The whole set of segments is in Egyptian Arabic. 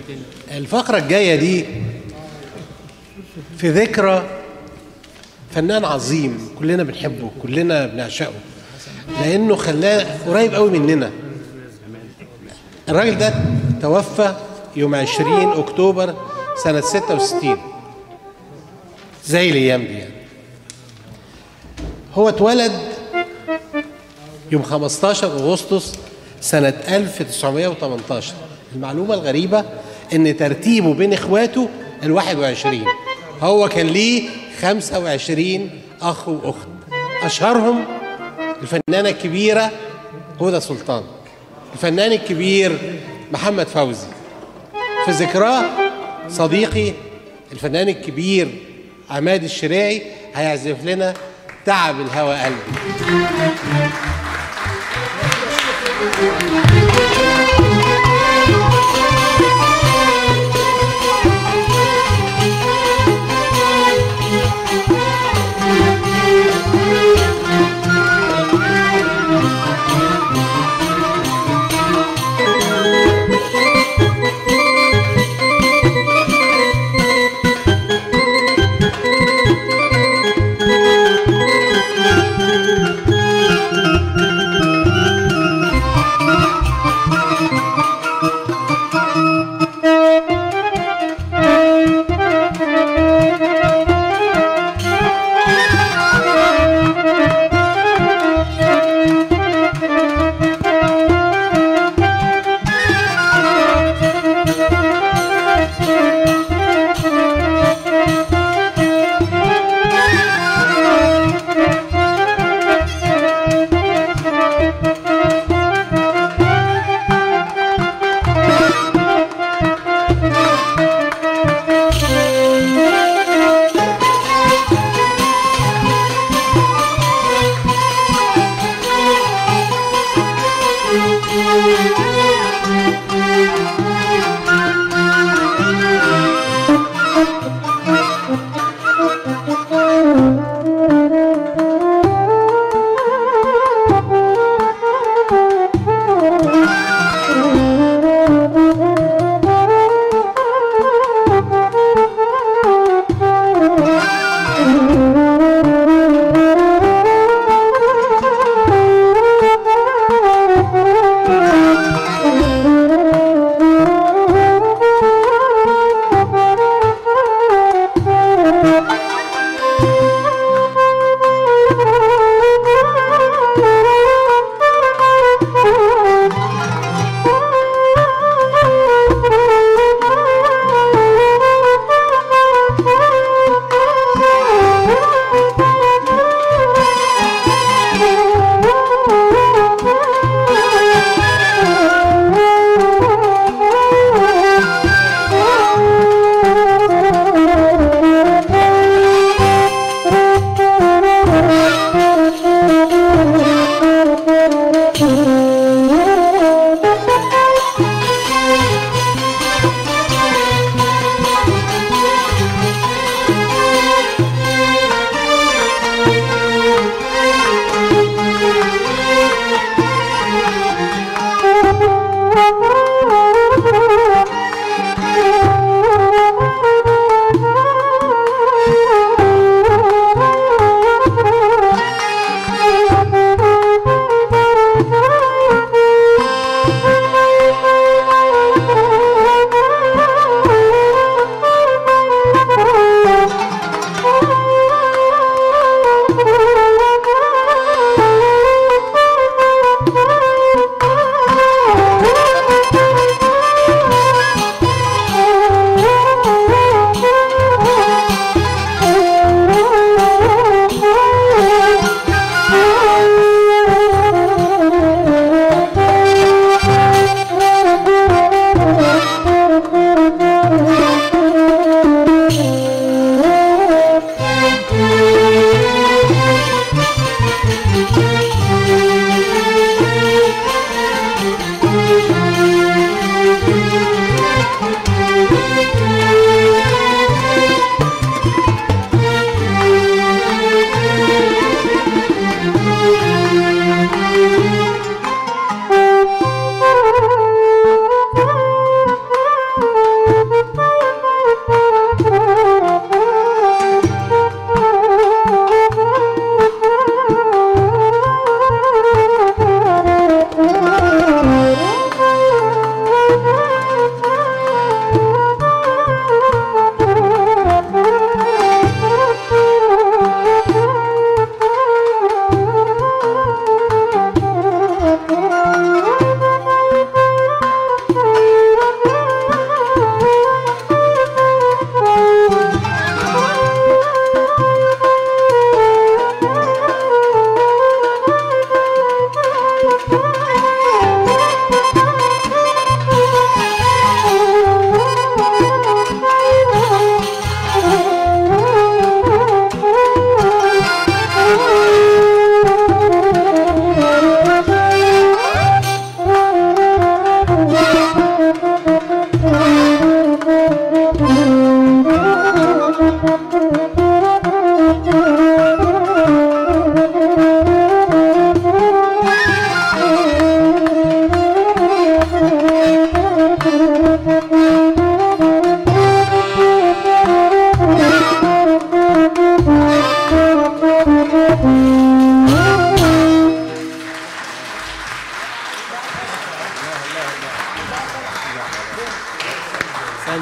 الفقرة الجاية دي في ذكرى فنان عظيم كلنا بنحبه كلنا بنعشقه لأنه خلاه قريب قوي مننا الراجل ده توفى يوم 20 أكتوبر سنة 66 زي الأيام دي يعني هو اتولد يوم 15 أغسطس سنة 1918 المعلومة الغريبة إن ترتيبه بين إخواته ال 21 هو كان ليه 25 أخ وأخت أشهرهم الفنانة الكبيرة هدى سلطان الفنان الكبير محمد فوزي في ذكراه صديقي الفنان الكبير عماد الشراعي هيعزف لنا تعب الهوى قلبي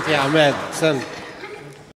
احسنت يا عماد احسنت